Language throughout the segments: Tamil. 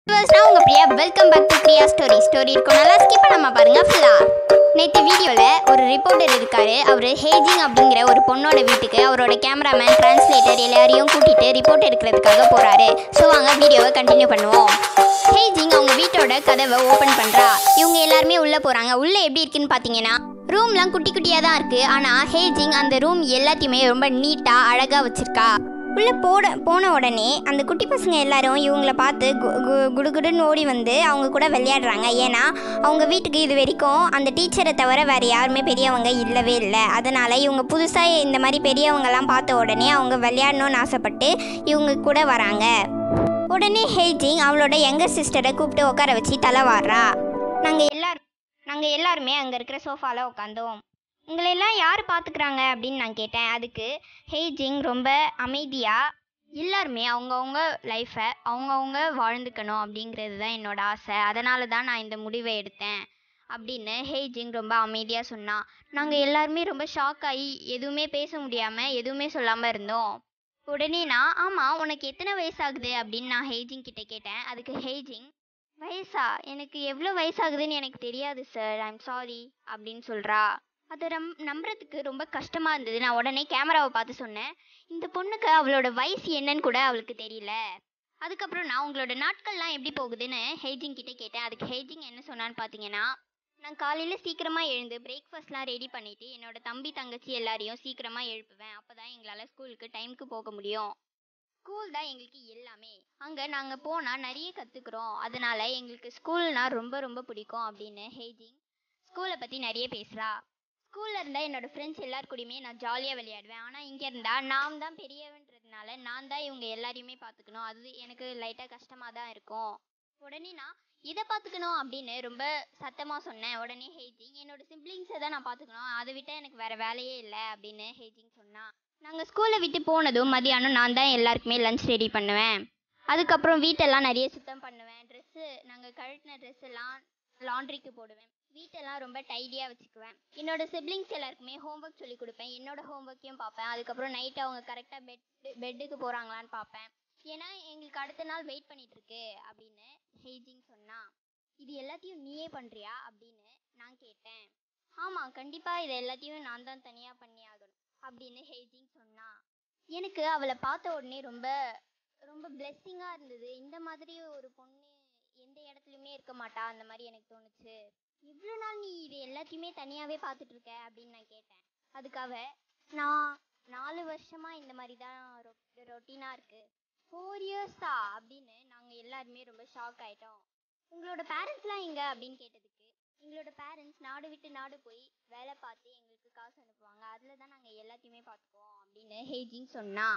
நான் உங்க Priya welcome back to Priya story story இருக்கும் நல்லா ஸ்கிப் பண்ணாம பாருங்க ஃபுல்லா நேற்று வீடியோவில் ஒரு ரிப்போர்ட்டர் இருக்காரு அவர் ஹேஜிங் அப்படிங்கிற ஒரு பொண்ணோட வீட்டுக்கு அவரோட கேமராமேன் டிரான்ஸ்லேட்டர் எல்லாரையும் கூட்டிட்டு ரிப்போர்ட் எடுக்கிறதுக்காக போறாரு ஸோ வாங்க வீடியோவை கண்டினியூ பண்ணுவோம் ஹேஜிங் அவங்க வீட்டோட கதவை ஓப்பன் பண்றா இவங்க எல்லாருமே உள்ள போறாங்க உள்ள எப்படி இருக்குன்னு பார்த்தீங்கன்னா ரூம்லாம் குட்டி குட்டியாக தான் இருக்கு ஆனால் ஹேஜிங் அந்த ரூம் எல்லாத்தையுமே ரொம்ப நீட்டாக அழகாக வச்சிருக்கா உள்ளே போட போன உடனே அந்த குட்டி பசங்க எல்லாரும் இவங்கள பார்த்து கு கு- குடுகுடுன்னு ஓடி வந்து அவங்க கூட விளையாடுறாங்க ஏன்னா அவங்க வீட்டுக்கு இது வரைக்கும் அந்த டீச்சரை தவிர வேறு யாருமே பெரியவங்க இல்லவே இல்லை அதனால் இவங்க புதுசாக இந்த மாதிரி பெரியவங்கெல்லாம் பார்த்த உடனே அவங்க விளையாடணும்னு ஆசைப்பட்டு இவங்க கூட வராங்க உடனே ஹேஜிங் அவளோட யங்கர் சிஸ்டரை கூப்பிட்டு உட்கார வச்சு தலை வாடுறா நாங்கள் எல்லாரும் நாங்கள் எல்லாருமே அங்கே இருக்கிற சோஃபாவில் உட்காந்தோம் உங்களை எல்லாம் யார் பார்த்துக்கிறாங்க அப்படின்னு நான் கேட்டேன் அதுக்கு ஹேஜிங் ரொம்ப அமைதியாக எல்லாருமே அவங்கவுங்க லைஃப்பை அவங்கவுங்க வாழ்ந்துக்கணும் அப்படிங்கிறது தான் என்னோட ஆசை அதனால தான் நான் இந்த முடிவை எடுத்தேன் அப்படின்னு ஹேஜிங் ரொம்ப அமைதியாக சொன்னான் நாங்கள் எல்லாருமே ரொம்ப ஷாக் ஆகி எதுவுமே பேச முடியாமல் எதுவுமே சொல்லாமல் இருந்தோம் உடனே நான் ஆமாம் உனக்கு எத்தனை வயசாகுது அப்படின்னு நான் ஹேஜிங் கிட்ட கேட்டேன் அதுக்கு ஹேஜிங் வயசா எனக்கு எவ்வளோ வயசாகுதுன்னு எனக்கு தெரியாது சார் ஐம் சாரி அப்படின்னு சொல்கிறா அதை ரம் நம்புறதுக்கு ரொம்ப கஷ்டமாக இருந்தது நான் உடனே கேமராவை பார்த்து சொன்னேன் இந்த பொண்ணுக்கு அவளோட வயசு என்னன்னு கூட அவளுக்கு தெரியல அதுக்கப்புறம் நான் உங்களோட நாட்கள்லாம் எப்படி போகுதுன்னு ஹேஜிங் கிட்ட கேட்டேன் அதுக்கு ஹேஜிங் என்ன சொன்னான்னு பார்த்தீங்கன்னா நான் காலையில் சீக்கிரமாக எழுந்து பிரேக்ஃபாஸ்ட்லாம் ரெடி பண்ணிவிட்டு என்னோட தம்பி தங்கச்சி எல்லாரையும் சீக்கிரமாக எழுப்புவேன் அப்போ தான் எங்களால் ஸ்கூலுக்கு டைமுக்கு போக முடியும் ஸ்கூல் தான் எங்களுக்கு எல்லாமே அங்கே நாங்கள் போனால் நிறைய கற்றுக்குறோம் அதனால எங்களுக்கு ஸ்கூல்னா ரொம்ப ரொம்ப பிடிக்கும் அப்படின்னு ஹேஜிங் ஸ்கூலை பற்றி நிறைய பேசுகிறா ஸ்கூலில் இருந்தால் என்னோட ஃப்ரெண்ட்ஸ் எல்லார் கூடயுமே நான் ஜாலியாக விளையாடுவேன் ஆனால் இங்கே இருந்தால் நான் தான் பெரியவன்றதுனால நான் தான் இவங்க எல்லாரையுமே பார்த்துக்கணும் அது எனக்கு லைட்டாக கஷ்டமாக தான் இருக்கும் உடனே நான் இதை பார்த்துக்கணும் அப்படின்னு ரொம்ப சத்தமாக சொன்னேன் உடனே ஹேஜிங் என்னோட சிப்ளிங்ஸை தான் நான் பார்த்துக்கணும் அதை விட்டால் எனக்கு வேறு வேலையே இல்லை அப்படின்னு ஹேஜிங் சொன்னா நாங்கள் ஸ்கூலை விட்டு போனதும் மதியானம் நான் தான் எல்லாருக்குமே லஞ்ச் ரெடி பண்ணுவேன் அதுக்கப்புறம் வீட்டெல்லாம் நிறைய சுத்தம் பண்ணுவேன் ட்ரெஸ்ஸு நாங்கள் கழட்டின ட்ரெஸ் எல்லாம் லாண்ட்ரிக்கு போடுவேன் வீட்டெல்லாம் ரொம்ப டைடியாக வச்சுக்குவேன் என்னோட சிப்ளிங்ஸ் எல்லாருக்குமே ஹோம்ஒர்க் சொல்லி கொடுப்பேன் என்னோட ஹோம்ஒர்க்கையும் பார்ப்பேன் அதுக்கப்புறம் நைட்டு அவங்க கரெக்டாக பெட் பெட்டுக்கு போகிறாங்களான்னு பார்ப்பேன் ஏன்னா எங்களுக்கு அடுத்த நாள் வெயிட் பண்ணிட்டு இருக்கு அப்படின்னு ஹெய்ஜிங் சொன்னா இது எல்லாத்தையும் நீயே பண்ணுறியா அப்படின்னு நான் கேட்டேன் ஆமாம் கண்டிப்பாக இது எல்லாத்தையும் நான் தான் தனியாக பண்ணி ஆகணும் அப்படின்னு ஹெய்ஜிங் சொன்னா எனக்கு அவளை பார்த்த உடனே ரொம்ப ரொம்ப பிளெஸ்ஸிங்காக இருந்தது இந்த மாதிரி ஒரு பொண்ணு எந்த இடத்துலையுமே இருக்க மாட்டா அந்த மாதிரி எனக்கு தோணுச்சு இவ்வளோ நாள் நீ இது எல்லாத்தையுமே தனியாகவே பார்த்துட்டு இருக்க அப்படின்னு நான் கேட்டேன் அதுக்காக நான் நாலு வருஷமா இந்த மாதிரி தான் ரொட்டீனாக இருக்கு ஃபோர் இயர்ஸா அப்படின்னு நாங்கள் எல்லாருமே ரொம்ப ஷாக் ஆயிட்டோம் உங்களோட பேரண்ட்ஸ்லாம் எங்க அப்படின்னு கேட்டதுக்கு எங்களோட பேரண்ட்ஸ் நாடு விட்டு நாடு போய் வேலை பார்த்து எங்களுக்கு காசு அனுப்புவாங்க அதில் தான் நாங்கள் எல்லாத்தையுமே பார்த்துக்குவோம் அப்படின்னு ஹேஜிங் சொன்னா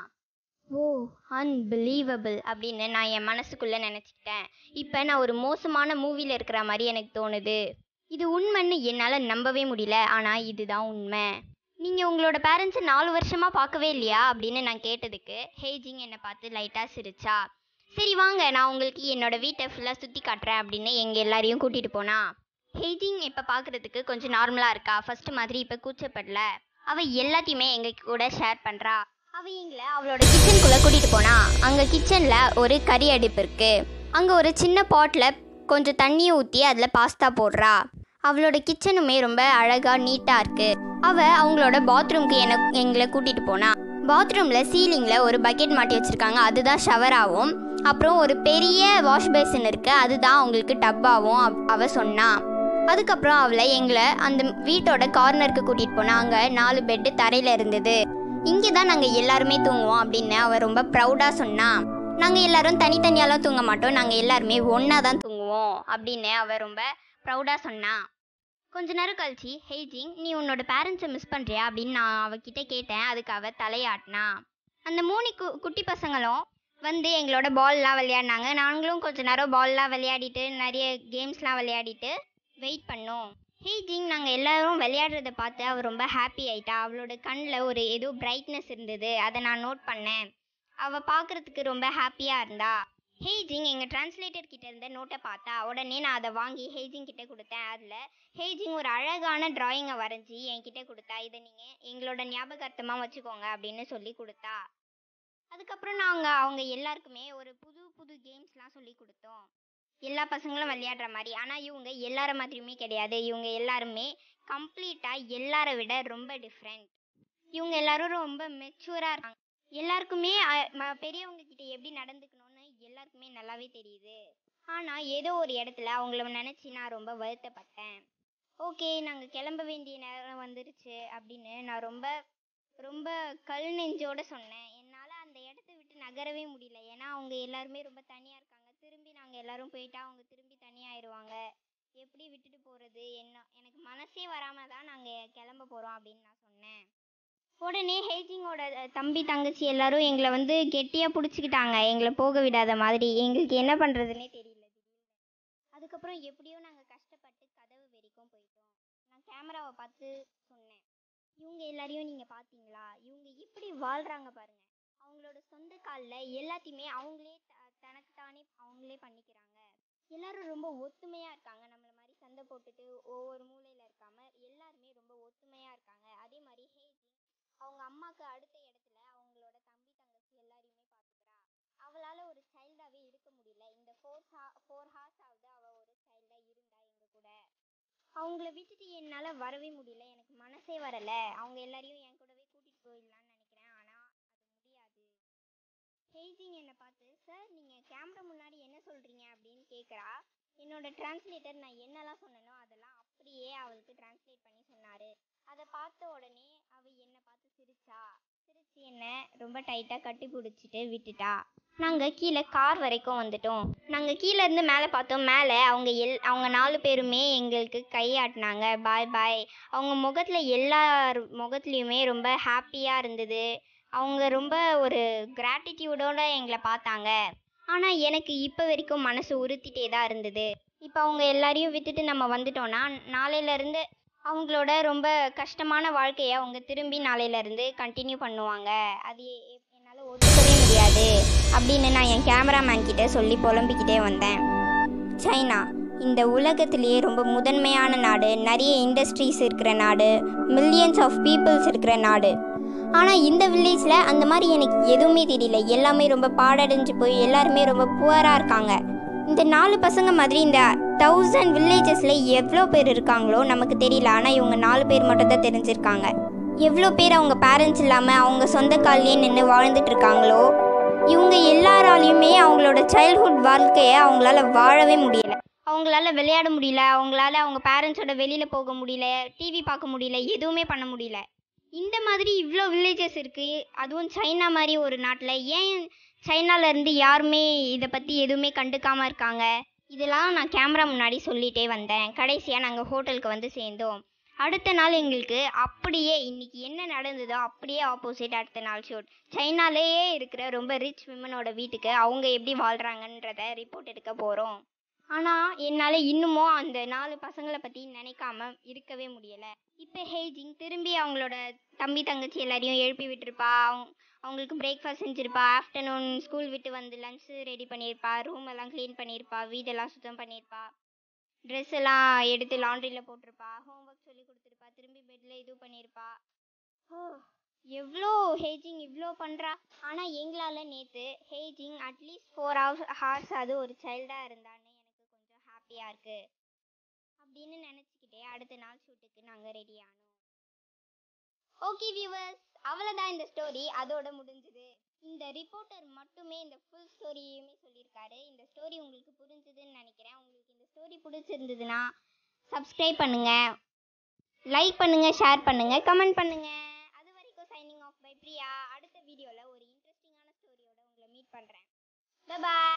ஓ அன்பிலீவபிள் அப்படின்னு நான் என் மனசுக்குள்ளே நினச்சிக்கிட்டேன் இப்போ நான் ஒரு மோசமான மூவியில் இருக்கிற மாதிரி எனக்கு தோணுது இது உண்மைன்னு என்னால் நம்பவே முடியல ஆனால் இதுதான் உண்மை நீங்கள் உங்களோட பேரண்ட்ஸை நாலு வருஷமாக பார்க்கவே இல்லையா அப்படின்னு நான் கேட்டதுக்கு ஹேஜிங் என்னை பார்த்து லைட்டாக சிரிச்சா சரி வாங்க நான் உங்களுக்கு என்னோட வீட்டை ஃபுல்லாக சுற்றி காட்டுறேன் அப்படின்னு எங்கள் எல்லாரையும் கூட்டிகிட்டு போனா ஹேஜிங் இப்போ பார்க்குறதுக்கு கொஞ்சம் நார்மலாக இருக்கா ஃபர்ஸ்ட் மாதிரி இப்போ கூச்சப்படல அவள் எல்லாத்தையுமே எங்கள் கூட ஷேர் பண்ணுறா அவள் எங்களை அவளோட கிச்சனுக்குள்ளே கூட்டிகிட்டு போனா அங்கே கிச்சனில் ஒரு கறி அடுப்பு இருக்கு அங்கே ஒரு சின்ன பாட்டில் கொஞ்சம் தண்ணியை ஊற்றி அதில் பாஸ்தா போடுறா அவளோட கிச்சனுமே ரொம்ப அழகாக நீட்டாக இருக்கு அவள் அவங்களோட பாத்ரூம்க்கு என்ன எங்களை கூட்டிகிட்டு போனா பாத்ரூமில் சீலிங்கில் ஒரு பக்கெட் மாட்டி வச்சுருக்காங்க அதுதான் ஷவராகவும் அப்புறம் ஒரு பெரிய வாஷ் பேசின் இருக்கு அதுதான் அவங்களுக்கு டப்பாவும் அவ- அவ சொன்னா அதுக்கப்புறம் அவளை எங்களை அந்த வீட்டோட கார்னருக்கு கூட்டிகிட்டு போனா அங்கே நாலு பெட்டு தரையில் இருந்தது இங்கே தான் நாங்கள் எல்லாருமே தூங்குவோம் அப்படின்னு அவள் ரொம்ப ப்ரௌடாக சொன்னா நாங்கள் எல்லாரும் தனித்தனியாலாம் தூங்க மாட்டோம் நாங்கள் எல்லாருமே ஒன்றா தான் தூங்குவோம் அப்படின்னு அவள் ரொம்ப ப்ரௌடாக சொன்னா கொஞ்ச நேரம் கழிச்சு ஹேஜிங் நீ உன்னோட பேரண்ட்ஸை மிஸ் பண்ணுறியா அப்படின்னு நான் அவகிட்ட கேட்டேன் அதுக்கு அவள் தலையாட்டினா அந்த மூணு கு குட்டி பசங்களும் வந்து எங்களோட பால்லாம் விளையாடினாங்க நாங்களும் கொஞ்ச நேரம் பால்லாம் விளையாடிட்டு நிறைய கேம்ஸ்லாம் விளையாடிட்டு வெயிட் பண்ணோம் ஹேஜிங் நாங்கள் எல்லாரும் விளையாடுறத பார்த்து அவள் ரொம்ப ஹாப்பி ஆயிட்டா அவளோட கண்ணில் ஒரு ஏதோ பிரைட்னஸ் இருந்தது அதை நான் நோட் பண்ணேன் அவள் பார்க்குறதுக்கு ரொம்ப ஹாப்பியாக இருந்தா ஹேஜிங் எங்கள் டிரான்ஸ்லேட்டர் கிட்ட இருந்த நோட்டை பார்த்தா உடனே நான் அதை வாங்கி ஹேஜிங் கிட்ட கொடுத்தேன் அதில் ஹேஜிங் ஒரு அழகான டிராயிங்கை வரைஞ்சி என்கிட்ட கொடுத்தா இதை நீங்கள் எங்களோட ஞாபகார்த்தமாக வச்சுக்கோங்க அப்படின்னு சொல்லி கொடுத்தா அதுக்கப்புறம் நாங்கள் அவங்க எல்லாருக்குமே ஒரு புது புது கேம்ஸ்லாம் சொல்லி கொடுத்தோம் எல்லா பசங்களும் விளையாடுற மாதிரி ஆனால் இவங்க எல்லார மாதிரியுமே கிடையாது இவங்க எல்லாருமே கம்ப்ளீட்டாக எல்லாரை விட ரொம்ப டிஃப்ரெண்ட் இவங்க எல்லாரும் ரொம்ப மெச்சூராக இருக்காங்க எல்லாருக்குமே அஹ், ம- பெரியவங்க கிட்ட எப்படி நடந்துக்கணும்னு எல்லாருக்குமே நல்லாவே தெரியுது ஆனால் ஏதோ ஒரு இடத்துல அவங்கள நினச்சி நான் ரொம்ப வருத்தப்பட்டேன் ஓகே நாங்கள் கிளம்ப வேண்டிய நேரம் வந்துருச்சு அப்படின்னு நான் ரொம்ப ரொம்ப கல் நெஞ்சோட சொன்னேன் என்னால் அந்த இடத்த விட்டு நகரவே முடியல ஏன்னா அவங்க எல்லாருமே ரொம்ப தனியாக இருக்காங்க திரும்பி நாங்கள் எல்லாரும் போயிட்டா அவங்க திரும்பி தனியாயிடுவாங்க எப்படி விட்டுட்டு போகிறது என்ன எனக்கு மனசே வராமல் தான் நாங்கள் கிளம்ப போகிறோம் அப்படின்னு நான் சொன்னேன் உடனே ஹேஜிங்கோட அஹ், தம்பி தங்கச்சி எல்லாரும் எங்களை வந்து கெட்டியாக பிடிச்சிக்கிட்டாங்க எங்களை போக விடாத மாதிரி எங்களுக்கு என்ன பண்ணுறதுனே தெரியல திடீர்னு அதுக்கப்புறம் எப்படியோ நாங்கள் கஷ்டப்பட்டு கதவு வரைக்கும் போயிட்டோம் நான் கேமராவை பார்த்து சொன்னேன் இவங்க எல்லாரையும் நீங்கள் பார்த்தீங்களா இவங்க எப்படி வாழ்கிறாங்க பாருங்க அவங்களோட சொந்த காலில் எல்லாத்தையுமே அவங்களே த- தனக்கு தானே அவங்களே பண்ணிக்கிறாங்க எல்லாரும் ரொம்ப ஒத்துமையாக இருக்காங்க நம்மள மாதிரி சண்டை போட்டுட்டு ஒவ்வொரு மூலையில் இருக்காம எல்லாருமே ரொம்ப ஒத்துமையாக இருக்காங்க அதே மாதிரி ஹேஜிங் அவங்க அம்மாவுக்கு அடுத்த இடத்துல அவங்களோட தம்பி தங்கச்சி எல்லாரையுமே பார்த்துக்கிறா அவளால் ஒரு சைல்டாகவே இருக்க முடியல இந்த ஃபோர் ஹா ஃபோர் ஹார்ஸ் ஆகுது அவள் ஒரு சைல்டாக இருந்தா எங்கள் கூட அவங்கள விட்டுட்டு என்னால் வரவே முடியல எனக்கு மனசே வரலை அவங்க எல்லாரையும் என் கூடவே கூட்டிகிட்டு போயிடலான்னு நினைக்கிறேன் ஆனால் அது முடியாது ஹெய்ஜிங் என்னை பார்த்து சார் நீங்கள் கேமரா முன்னாடி என்ன சொல்கிறீங்க அப்படின்னு கேட்குறா என்னோட டிரான்ஸ்லேட்டர் நான் என்னெல்லாம் சொன்னேனோ அதெல்லாம் அப்படியே அவளுக்கு டிரான்ஸ்லேட் பண்ணி சொன்னார் அதை பார்த்த உடனே அவள் என்னை பார்த்து சிரிச்சா சிரிச்சு என்னை ரொம்ப டைட்டாக கட்டி பிடிச்சிட்டு விட்டுட்டா நாங்கள் கீழே கார் வரைக்கும் வந்துட்டோம் நாங்கள் கீழே இருந்து மேலே பார்த்தோம் மேலே அவங்க எல் அவங்க நாலு பேருமே எங்களுக்கு கையாட்டினாங்க பாய் பாய் அவங்க முகத்தில் எல்லார் முகத்துலேயுமே ரொம்ப ஹாப்பியாக இருந்தது அவங்க ரொம்ப ஒரு கிராட்டிடியூடோட எங்களை பார்த்தாங்க ஆனால் எனக்கு இப்போ வரைக்கும் மனசு உறுத்திட்டே தான் இருந்தது இப்போ அவங்க எல்லாரையும் விட்டுட்டு நம்ம வந்துட்டோம்னா நாளையிலேருந்து அவங்களோட ரொம்ப கஷ்டமான வாழ்க்கையை அவங்க திரும்பி நாளையிலேருந்து கண்டினியூ பண்ணுவாங்க அது என்னால் ஒத்துக்கவே முடியாது அப்படின்னு நான் என் கேமராமேன் கிட்ட சொல்லி புலம்பிக்கிட்டே வந்தேன் சைனா இந்த உலகத்திலேயே ரொம்ப முதன்மையான நாடு நிறைய இண்டஸ்ட்ரீஸ் இருக்கிற நாடு மில்லியன்ஸ் ஆஃப் பீப்புள்ஸ் இருக்கிற நாடு ஆனால் இந்த வில்லேஜில் அந்த மாதிரி எனக்கு எதுவுமே தெரியல எல்லாமே ரொம்ப பாடடைஞ்சு போய் எல்லாருமே ரொம்ப புவராக இருக்காங்க இந்த நாலு பசங்க மாதிரி இந்த தௌசண்ட் வில்லேஜஸில் எவ்வளோ பேர் இருக்காங்களோ நமக்கு தெரியல ஆனால் இவங்க நாலு பேர் மட்டும் தான் தெரிஞ்சிருக்காங்க எவ்வளோ பேர் அவங்க பேரண்ட்ஸ் இல்லாமல் அவங்க சொந்த கால்லேயே நின்று வாழ்ந்துட்டு இருக்காங்களோ இவங்க எல்லாராலையுமே அவங்களோட சைல்ட்ஹுட் வாழ்க்கையை அவங்களால வாழவே முடியல அவங்களால விளையாட முடியல அவங்களால அவங்க பேரண்ட்ஸோட வெளியில் போக முடியல டிவி பார்க்க முடியல எதுவுமே பண்ண முடியல இந்த மாதிரி இவ்வளோ வில்லேஜஸ் இருக்குது அதுவும் சைனா மாதிரி ஒரு நாட்டில் ஏன் சைனால இருந்து யாருமே இதை பற்றி எதுவுமே கண்டுக்காமல் இருக்காங்க இதெல்லாம் நான் கேமரா முன்னாடி சொல்லிட்டே வந்தேன் கடைசியாக நாங்கள் ஹோட்டலுக்கு வந்து சேர்ந்தோம் அடுத்த நாள் எங்களுக்கு அப்படியே இன்னைக்கு என்ன நடந்ததோ அப்படியே ஆப்போசிட் அடுத்த நாள் ஷூட் சைனாலேயே இருக்கிற ரொம்ப ரிச் விமனோட வீட்டுக்கு அவங்க எப்படி வாழ்கிறாங்கன்றத ரிப்போர்ட் எடுக்க போகிறோம் ஆனால் என்னால் இன்னமும் அந்த நாலு பசங்களை பற்றி நினைக்காம இருக்கவே முடியலை இப்போ ஹேஜிங் திரும்பி அவங்களோட தம்பி தங்கச்சி எல்லாரையும் எழுப்பி விட்டுருப்பா அவங்க அவங்களுக்கு பிரேக்ஃபாஸ்ட் செஞ்சுருப்பா ஆஃப்டர்நூன் ஸ்கூல் விட்டு வந்து லன்ச் ரெடி பண்ணியிருப்பா ரூம் எல்லாம் க்ளீன் பண்ணியிருப்பா வீடெல்லாம் சுத்தம் பண்ணியிருப்பா ட்ரெஸ் எல்லாம் எடுத்து லாண்ட்ரியில் போட்டிருப்பா ஹோம்ஒர்க் சொல்லி கொடுத்துருப்பா திரும்பி பெட்டில் இது பண்ணியிருப்பா ஓ எவ்வளோ ஹேஜிங் இவ்வளோ பண்ணுறா ஆனால் எங்களால் நேற்று ஹேஜிங் அட்லீஸ்ட் ஃபோர் ஹவர்ஸ் ஹார்ஸ் அது ஒரு சைல்டாக இருந்தான்னு எனக்கு கொஞ்சம் ஹாப்பியாக இருக்குது அப்படின்னு நினச்சிக்கிட்டே அடுத்த நாள் ஷூட்டுக்கு நாங்கள் ரெடி ஆனோம் ஓகே வியூவர்ஸ் அவ்வளோதான் இந்த ஸ்டோரி அதோட முடிஞ்சுது இந்த ரிப்போர்ட்டர் மட்டுமே இந்த ஃபுல் ஸ்டோரியுமே சொல்லியிருக்காரு இந்த ஸ்டோரி உங்களுக்கு புரிஞ்சுதுன்னு நினைக்கிறேன் உங்களுக்கு இந்த ஸ்டோரி பிடிச்சிருந்ததுன்னா சப்ஸ்கிரைப் பண்ணுங்க லைக் பண்ணுங்க ஷேர் பண்ணுங்க கமெண்ட் பண்ணுங்க அது வரைக்கும் சைனிங் ஆஃப் பை பிரியா அடுத்த வீடியோவில் ஒரு இன்ட்ரெஸ்டிங்கான ஸ்டோரியோட உங்களை மீட் பண்ணுறேன் பாய்